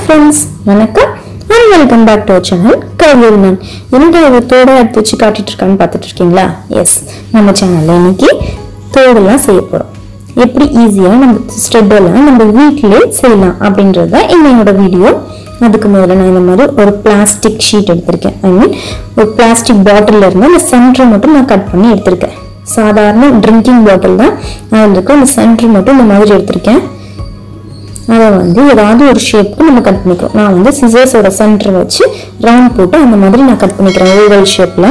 friends வணக்கம் and welcome back to our channel கவியல் மேன் என்னடா இவ தோட எடுத்து வச்சு காட்டிட்டு இருக்கான்னு பார்த்துட்டு இருக்கீங்களா எஸ் நம்ம சேனல்ல இன்னைக்கு தோடெல்லாம் செய்ய போறோம் எப்படி ஈஸியாக நம்ம ஸ்டெட்டெல்லாம் நம்ம வீட்டிலே செய்யலாம் அப்படின்றது தான் என்னோட வீடியோ அதுக்கு முதல்ல நான் இந்த மாதிரி ஒரு பிளாஸ்டிக் ஷீட் எடுத்திருக்கேன் ஐ மீன் ஒரு பிளாஸ்டிக் பாட்டில் இருந்து அந்த சென்டர் மட்டும் நான் கட் பண்ணி எடுத்திருக்கேன் சாதாரண ட்ரிங்கிங் பாட்டில் தான் அதில் இருக்க அந்த சென்டர் மட்டும் இந்த மாதிரி எடுத்திருக்கேன் அதை வந்து ஏதாவது ஒரு ஷேப்புக்கு நம்ம கட் பண்ணிக்கிறோம் நான் வந்து சிசர்ஸோட சென்டர் வச்சு ரவுண்ட் போட்டு அந்த மாதிரி நான் கட் பண்ணிக்கிறேன் ஓவல் ஷேப்பில்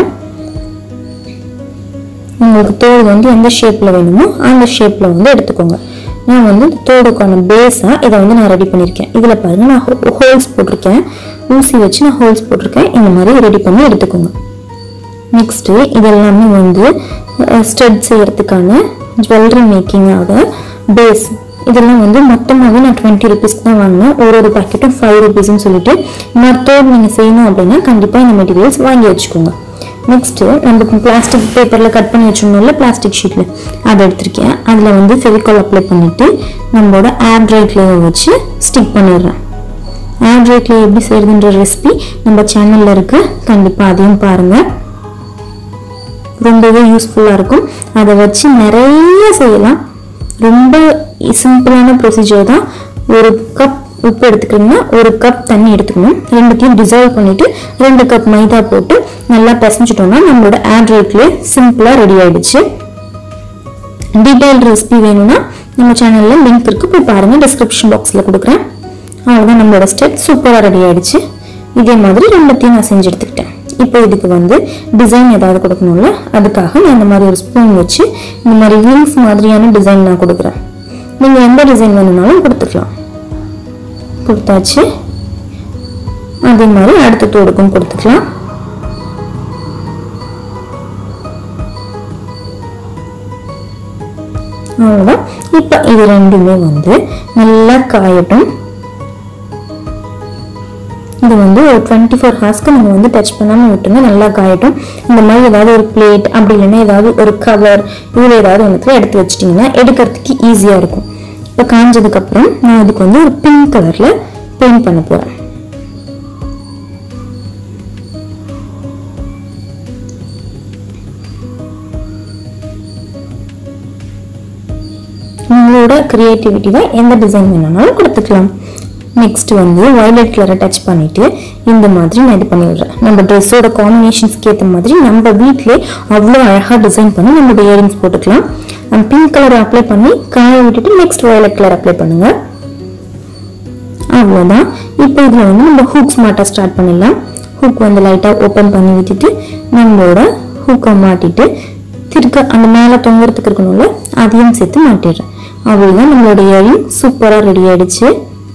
உங்களுக்கு தோடு வந்து எந்த ஷேப்பில் வேணுமோ அந்த ஷேப்பில் வந்து எடுத்துக்கோங்க நான் வந்து இந்த தோடுக்கான பேஸாக இதை வந்து நான் ரெடி பண்ணியிருக்கேன் இதில் பாருங்க நான் ஹோல்ஸ் போட்டிருக்கேன் ஊசி வச்சு நான் ஹோல்ஸ் போட்டிருக்கேன் இந்த மாதிரி ரெடி பண்ணி எடுத்துக்கோங்க நெக்ஸ்ட்டு இதெல்லாமே வந்து ஸ்டட் செய்யறதுக்கான ஜுவல்லரி மேக்கிங்காக பேஸ் இதெல்லாம் வந்து மொத்தமாகவே நான் டுவெண்ட்டி ருபீஸ்க்கு தான் வாங்கினேன் ஒரு ஒரு பாக்கெட்டும் ஃபைவ் ருபீஸ்னு சொல்லிட்டு மற்றோடு நீங்கள் செய்யணும் அப்படின்னா கண்டிப்பாக இந்த மெட்டீரியல்ஸ் வாங்கி வச்சுக்கோங்க நெக்ஸ்ட்டு நம்ம பிளாஸ்டிக் பேப்பரில் கட் பண்ணி வச்சிருந்தோம்ல பிளாஸ்டிக் ஷீட்டில் அதை எடுத்திருக்கேன் அதில் வந்து ஃபெவிகால் அப்ளை பண்ணிவிட்டு நம்மளோட ஏர் ட்ரை கிளேவை வச்சு ஸ்டிக் பண்ணிடுறேன் ஏர் ட்ரை கிளே எப்படி செய்யறதுன்ற ரெசிபி நம்ம சேனலில் இருக்குது கண்டிப்பாக அதையும் பாருங்கள் ரொம்பவே யூஸ்ஃபுல்லாக இருக்கும் அதை வச்சு நிறைய செய்யலாம் ரொம்ப சிம்பிளான ப்ரொசீஜர் தான் ஒரு கப் உப்பு எடுத்துக்கிட்டிங்கன்னா ஒரு கப் தண்ணி எடுத்துக்கணும் ரெண்டுத்தையும் டிசால்வ் பண்ணிவிட்டு ரெண்டு கப் மைதா போட்டு நல்லா பிசைஞ்சிட்டோம்னா நம்மளோட ஆண்ட்ராய்ட்லேயே சிம்பிளாக ரெடி ஆயிடுச்சு டீட்டெயில் ரெசிபி வேணும்னா நம்ம சேனலில் லிங்க் இருக்குது போய் பாருங்கள் டிஸ்கிரிப்ஷன் பாக்ஸில் கொடுக்குறேன் அவ்வளோதான் நம்மளோட ஸ்டெப் சூப்பராக ரெடி ஆயிடுச்சு இதே மாதிரி ரெண்டுத்தையும் நான் செஞ்சு எடுத்துக்கிட்டேன் இப்போ இதுக்கு வந்து டிசைன் ஏதாவது கொடுக்கணும்ல அதுக்காக நான் இந்த மாதிரி ஒரு ஸ்பூன் வச்சு இந்த மாதிரி விங்ஸ் மாதிரியான டிசைன் நான் கொடுக்குறேன் நீங்கள் எந்த டிசைன் வேணும்னாலும் கொடுத்துக்கலாம் கொடுத்தாச்சு அதே மாதிரி அடுத்த தோடுக்கும் கொடுத்துக்கலாம் அவ்வளோதான் இப்போ இது ரெண்டுமே வந்து நல்லா காயட்டும் இது வந்து ஒரு டுவெண்ட்டி ஃபோர் ஹார்ஸ்க்கு நீங்கள் வந்து டச் பண்ணாமல் விட்டுங்க நல்லா காயட்டும் இந்த மாதிரி ஏதாவது ஒரு பிளேட் அப்படி இல்லைன்னா ஏதாவது ஒரு கவர் இதில் ஏதாவது ஒன்றுத்துல எடுத்து வச்சிட்டிங்கன்னா எடுக்கிறதுக்கு ஈஸியாக இருக்கும் இப்போ காஞ்சதுக்கப்புறம் நான் இதுக்கு வந்து ஒரு பிங்க் கலரில் பெயிண்ட் பண்ண போகிறேன் உங்களோட க்ரியேட்டிவிட்டியில் எந்த டிசைன் வேணும்னாலும் கொடுத்துக்கலாம் நெக்ஸ்ட் வந்து வயலட் கலரை டச் பண்ணிட்டு இந்த மாதிரி நான் இது பண்ணி விடுறேன் நம்ம ட்ரெஸ்ஸோட காம்பினேஷன்ஸ்க்கு ஏற்ற மாதிரி நம்ம வீட்டிலே அவ்வளோ அழகாக டிசைன் பண்ணி நம்மளோட இயரிங்ஸ் போட்டுக்கலாம் அண்ட் பிங்க் கலர் அப்ளை பண்ணி காய விட்டுட்டு நெக்ஸ்ட் வயலட் கலர் அப்ளை பண்ணுங்க அவ்வளோதான் இப்போ இதில் வந்து நம்ம ஹூக்ஸ் மாட்ட ஸ்டார்ட் பண்ணிடலாம் ஹூக் வந்து லைட்டாக ஓப்பன் பண்ணி விட்டுட்டு நம்மளோட ஹூக்கை மாட்டிட்டு திருக்க அந்த மேலே தொங்குறதுக்கு இருக்கணும்ல அதையும் சேர்த்து மாட்டிடுறேன் அவ்வளோதான் நம்மளோட இயரிங் சூப்பராக ரெடி ஆயிடுச்சு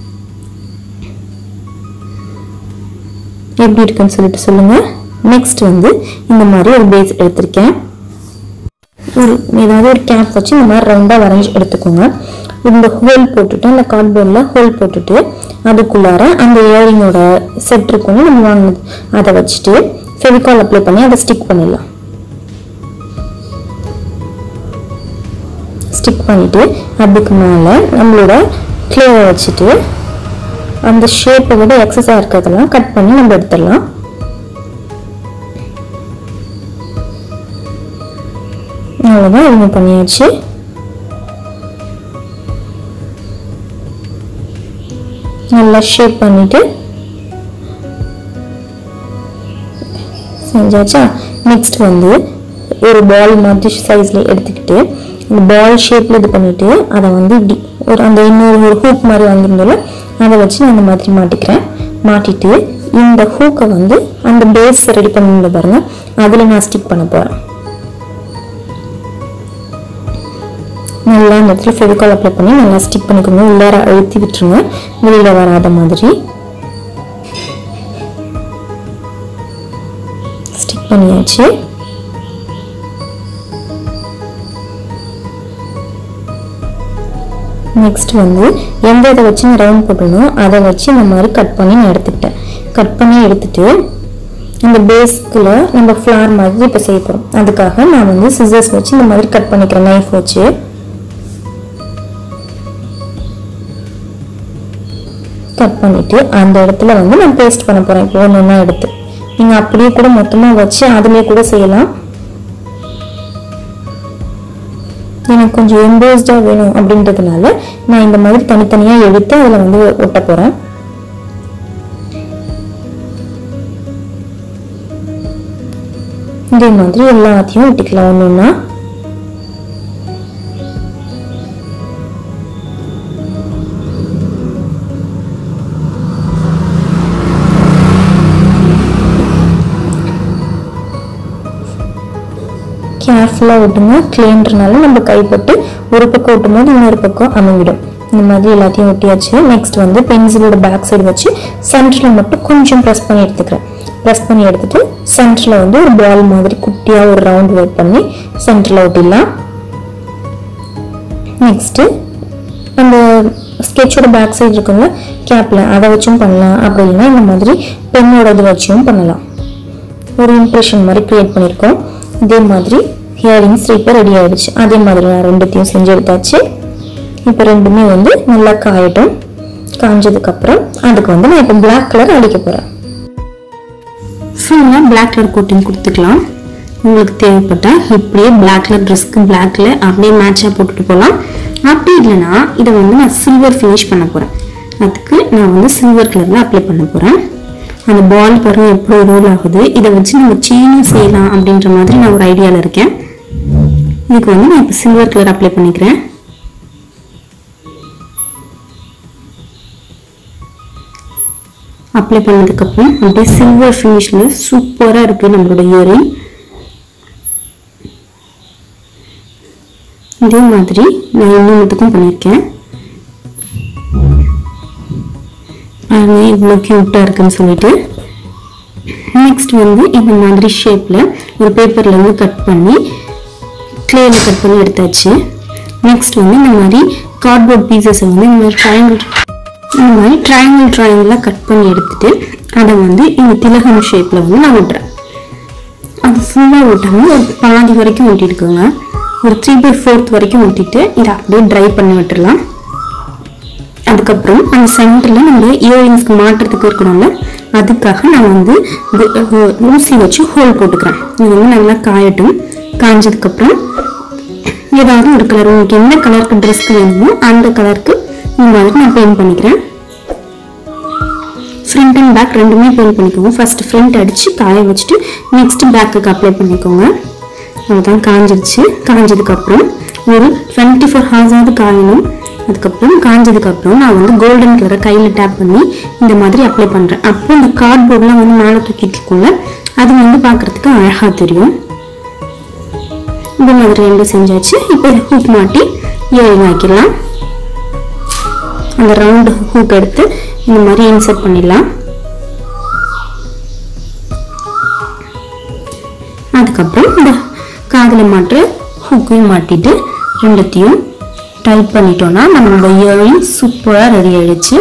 எப்படி இருக்குன்னு சொல்லிட்டு சொல்லுங்க நெக்ஸ்ட் வந்து இந்த மாதிரி ஒரு பேஸ் எடுத்திருக்கேன் ஒரு ஏதாவது ஒரு கேப் வச்சு இந்த மாதிரி ரவுண்டாக வரைஞ்சி எடுத்துக்கோங்க இந்த ஹோல் போட்டுட்டு அந்த கார்ட்போர்டில் ஹோல் போட்டுட்டு அதுக்குள்ளார அந்த இயரிங்கோட செட் இருக்கும் நம்ம வாங்கினது அதை வச்சுட்டு ஃபெவிகால் அப்ளை பண்ணி அதை ஸ்டிக் பண்ணிடலாம் ஸ்டிக் பண்ணிட்டு அதுக்கு மேலே நம்மளோட கிளேவை வச்சுட்டு அந்த ஷேப்பை விட எக்ஸஸாக இருக்கிறதெல்லாம் கட் பண்ணி நம்ம எடுத்துடலாம் அவ்வளோதான் இவங்க பண்ணியாச்சு நல்லா ஷேப் பண்ணிட்டு செஞ்சாச்சா நெக்ஸ்ட் வந்து ஒரு பால் மாதிரி சைஸில் எடுத்துக்கிட்டு அந்த பால் ஷேப்பில் இது பண்ணிட்டு அதை வந்து இப்படி ஒரு அந்த இன்னொரு ஒரு ஹூக் மாதிரி வாங்கியிருந்தோம்ல அதை வச்சு நான் இந்த மாதிரி மாட்டிக்கிறேன் மாட்டிட்டு இந்த ஹூக்கை வந்து அந்த பேஸ் ரெடி பண்ணி பாருங்க அதில் நான் ஸ்டிக் பண்ண போகிறேன் நல்லா அந்த இடத்துல ஃபெவிகால் அப்ளை பண்ணி நல்லா ஸ்டிக் பண்ணிக்கோங்க உள்ளார அழுத்தி விட்டுருங்க வெளியில் வராத மாதிரி ஸ்டிக் பண்ணியாச்சு நெக்ஸ்ட் வந்து எந்த இதை வச்சு நான் ரவுண்ட் போட்டணும் அதை வச்சு இந்த மாதிரி கட் பண்ணி நான் எடுத்துக்கிட்டேன் கட் பண்ணி எடுத்துட்டு இந்த பேஸ்க்குள்ள நம்ம ஃப்ளார் மாதிரி இப்போ செய்ய போகிறோம் அதுக்காக நான் வந்து சிசர்ஸ் வச்சு இந்த மாதிரி கட் பண்ணிக்கிறேன் நைஃப் வச்சு கட் பண்ணிட்டு அந்த இடத்துல வந்து நான் பேஸ்ட் பண்ண போறேன் இப்போ ஒன்று ஒன்றா எடுத்து நீங்கள் அப்படியே கூட மொத்தமாக வச்சு அதுலேயே கூட செய்யலாம் எனக்கு கொஞ்சம் எம்போஸ்டாக வேணும் அப்படின்றதுனால நான் இந்த மாதிரி தனித்தனியாக எடுத்து அதில் வந்து ஒட்ட போகிறேன் இதே மாதிரி எல்லாத்தையும் ஒட்டிக்கலாம் ஒன்று ஒன்றா கேர்ஃபுல்லாக ஒட்டுங்க கிளேன்றனால நம்ம கைப்பட்டு ஒரு பக்கம் ஒட்டும் போது இன்னொரு பக்கம் அமைவிடும் இந்த மாதிரி எல்லாத்தையும் ஒட்டியாச்சு நெக்ஸ்ட் வந்து பென்சிலோட பேக் சைடு வச்சு சென்டரில் மட்டும் கொஞ்சம் ப்ரெஸ் பண்ணி எடுத்துக்கிறேன் ப்ரெஸ் பண்ணி எடுத்துட்டு சென்டரில் வந்து ஒரு பால் மாதிரி குட்டியாக ஒரு ரவுண்ட் ஒர்க் பண்ணி சென்டரில் ஒட்டிடலாம் நெக்ஸ்ட்டு அந்த ஸ்கெட்சோட பேக் சைடு இருக்குங்க கேப்பில் அதை வச்சும் பண்ணலாம் அப்படி இல்லைன்னா இந்த மாதிரி பெண்ணோட இது வச்சும் பண்ணலாம் ஒரு இம்ப்ரெஷன் மாதிரி க்ரியேட் பண்ணியிருக்கோம் இதே மாதிரி ஹியரிங்ஸ் இப்போ ரெடி ஆயிடுச்சு அதே மாதிரி நான் ரெண்டுத்தையும் செஞ்சு எடுத்தாச்சு இப்போ ரெண்டுமே வந்து நல்லா காயட்டும் காஞ்சதுக்கப்புறம் அதுக்கு வந்து நான் இப்போ பிளாக் கலர் அடிக்க போகிறேன் ஃபுல்லாக பிளாக் கலர் கோட்டிங் கொடுத்துக்கலாம் உங்களுக்கு தேவைப்பட்டால் இப்படியே பிளாக் கலர் ட்ரெஸ்க்கு பிளாக் கலர் அப்படியே மேட்சாக போட்டுட்டு போகலாம் அப்படி இல்லைன்னா இதை வந்து நான் சில்வர் ஃபினிஷ் பண்ண போகிறேன் அதுக்கு நான் வந்து சில்வர் கலரில் அப்ளை பண்ண போகிறேன் அந்த பால் பாருங்க எப்படி ரோல் ஆகுது இதை வச்சு நம்ம செயினும் செய்யலாம் அப்படின்ற மாதிரி நான் ஒரு ஐடியாவில் இருக்கேன் இதுக்கு வந்து நான் இப்போ சில்வர் கலர் அப்ளை பண்ணிக்கிறேன் அப்ளை பண்ணதுக்கப்புறம் அப்படியே சில்வர் ஃபினிஷில் சூப்பராக இருக்குது நம்மளோட இயரிங் இதே மாதிரி நான் இன்னொன்றுத்துக்கும் பண்ணியிருக்கேன் பாருங்க இவ்வளோ க்யூட்டாக இருக்குன்னு சொல்லிட்டு நெக்ஸ்ட் வந்து இந்த மாதிரி ஷேப்பில் ஒரு பேப்பர்லேருந்து கட் பண்ணி கிளேயில் கட் பண்ணி எடுத்தாச்சு நெக்ஸ்ட் வந்து இந்த மாதிரி கார்ட்போர்ட் பீசஸை வந்து இந்த மாதிரி ட்ரையாங்கிள் இந்த மாதிரி ட்ரையாங்கிள் ட்ரையாங்கிளாக கட் பண்ணி எடுத்துட்டு அதை வந்து இந்த திலகம் ஷேப்பில் வந்து நான் விட்டுறேன் அது ஃபுல்லாக விட்டாமல் ஒரு பாதி வரைக்கும் ஒட்டிட்டுக்கோங்க ஒரு த்ரீ பை ஃபோர்த் வரைக்கும் ஒட்டிட்டு இதை அப்படியே ட்ரை பண்ணி விட்டுடலாம் அதுக்கப்புறம் அந்த சென்டரில் நம்ம இயரிங்ஸ்க்கு மாட்டுறதுக்கு இருக்கணும்ல அதுக்காக நான் வந்து கு- கு- ஊசி வச்சு ஹோல் போட்டுக்கிறேன் இது வந்து நல்லா காயட்டும் காஞ்சதுக்கப்புறம் ஏதாவது ஒரு கலர் உங்களுக்கு என்ன கலருக்கு ட்ரெஸ்க்கு வேணுமோ அந்த கலருக்கு இந்த மாதிரி நான் பெயிண்ட் பண்ணிக்கிறேன் ஃப்ரண்ட் அண்ட் பேக் ரெண்டுமே பெயிண்ட் பண்ணிக்கோங்க ஃபர்ஸ்ட் ஃப்ரண்ட் அடித்து காய வச்சுட்டு நெக்ஸ்ட் பேக்குக்கு அப்ளை பண்ணிக்கோங்க அதுதான் காஞ்சிருச்சு காஞ்சதுக்கப்புறம் ஒரு டுவெண்ட்டி ஃபோர் ஹவர்ஸாவது காயணும் அதுக்கப்புறம் காஞ்சதுக்கப்புறம் நான் வந்து கோல்டன் கலரை கையில் டேப் பண்ணி இந்த மாதிரி அப்ளை பண்ணுறேன் அப்போ இந்த கார்ட்போர்ட்லாம் வந்து மேலே தூக்கிட்டு இருக்கும்ல அது வந்து பார்க்குறதுக்கு அழகாக தெரியும் இந்த மாதிரி ரெண்டும் செஞ்சாச்சு இப்போ ஹூக் மாட்டி இயரிங் ஆக்கிடலாம் அந்த ரவுண்டு ஹூக் எடுத்து இந்த மாதிரி இன்சர்ட் பண்ணிடலாம் அதுக்கப்புறம் இந்த காதில் மாட்டுற ஹூக்கையும் மாட்டிட்டு ரெண்டுத்தையும் டைட் பண்ணிட்டோம்னா நம்மளோட இயரிங் சூப்பராக ரெடி ஆயிடுச்சு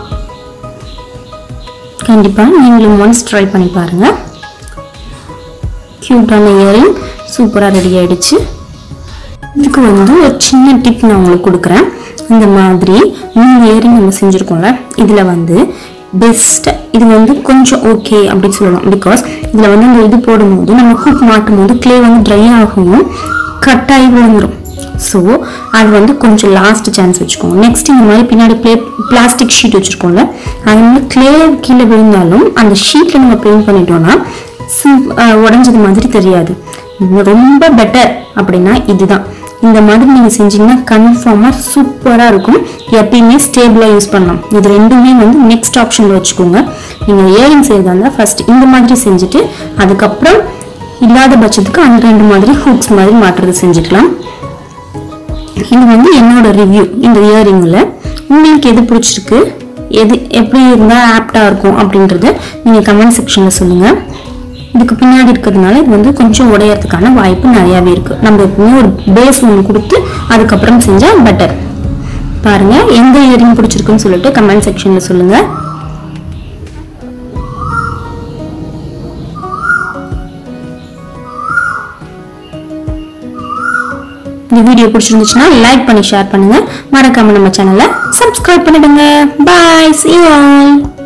கண்டிப்பாக நீங்களும் ஒன்ஸ் ட்ரை பண்ணி பாருங்கள் க்யூட்டான இயரிங் சூப்பராக ரெடி ஆயிடுச்சு இதுக்கு வந்து ஒரு சின்ன டிப் நான் உங்களுக்கு கொடுக்குறேன் இந்த மாதிரி மூணு இயரிங் நம்ம செஞ்சுருக்கோம்ல இதில் வந்து பெஸ்ட் இது வந்து கொஞ்சம் ஓகே அப்படின்னு சொல்லலாம் பிகாஸ் இதில் வந்து அந்த இது போடும்போது நம்ம ஹூக் மாட்டும் போது க்ளே வந்து ட்ரை ஆகும் கட் ஆகி விழுந்துரும் ஸோ அது வந்து கொஞ்சம் லாஸ்ட் சான்ஸ் வச்சுக்கோங்க நெக்ஸ்ட் இந்த மாதிரி பின்னாடி ப்ளே பிளாஸ்டிக் ஷீட் வச்சுருக்கோம்ல அது வந்து க்ளே கீழே விழுந்தாலும் அந்த ஷீட்டில் நம்ம பெயிண்ட் பண்ணிட்டோம்னா sim- அஹ் உடைஞ்சது மாதிரி தெரியாது இது ரொம்ப பெட்டர் அப்படின்னா இதுதான் இந்த மாதிரி நீங்கள் செஞ்சீங்கன்னா கன்ஃபார்மாக சூப்பராக இருக்கும் எப்பயுமே ஸ்டேபிளாக யூஸ் பண்ணலாம் இது ரெண்டுமே வந்து நெக்ஸ்ட் ஆப்ஷனில் வச்சுக்கோங்க நீங்கள் இயரிங் செய்யறதா இருந்தால் ஃபர்ஸ்ட் இந்த மாதிரி செஞ்சுட்டு அதுக்கப்புறம் இல்லாத பட்சத்துக்கு அந்த ரெண்டு மாதிரி ஹூக்ஸ் மாதிரி மாற்றுறது செஞ்சுக்கலாம் இது வந்து என்னோட ரிவ்யூ இந்த இயரிங்கில் உங்களுக்கு எது பிடிச்சிருக்கு எது எப்படி இருந்தால் ஆப்டாக இருக்கும் அப்படின்றத நீங்கள் கமெண்ட் செக்ஷனில் சொல்லுங்கள் இதுக்கு பின்னாடி இருக்கிறதுனால இது வந்து கொஞ்சம் உடையறதுக்கான வாய்ப்பு நிறையாவே இருக்குது நம்ம எப்பவுமே ஒரு பேஸ் ஒன்று கொடுத்து அதுக்கப்புறம் செஞ்சால் பெட்டர் பாருங்கள் எந்த இயரிங் பிடிச்சிருக்குன்னு சொல்லிட்டு கமெண்ட் செக்ஷனில் சொல்லுங்கள் இந்த வீடியோ பிடிச்சிருந்துச்சுன்னா லைக் பண்ணி ஷேர் பண்ணுங்க மறக்காம நம்ம சேனலை சப்ஸ்கிரைப் பண்ணிடுங்க பாய் பாய் see you all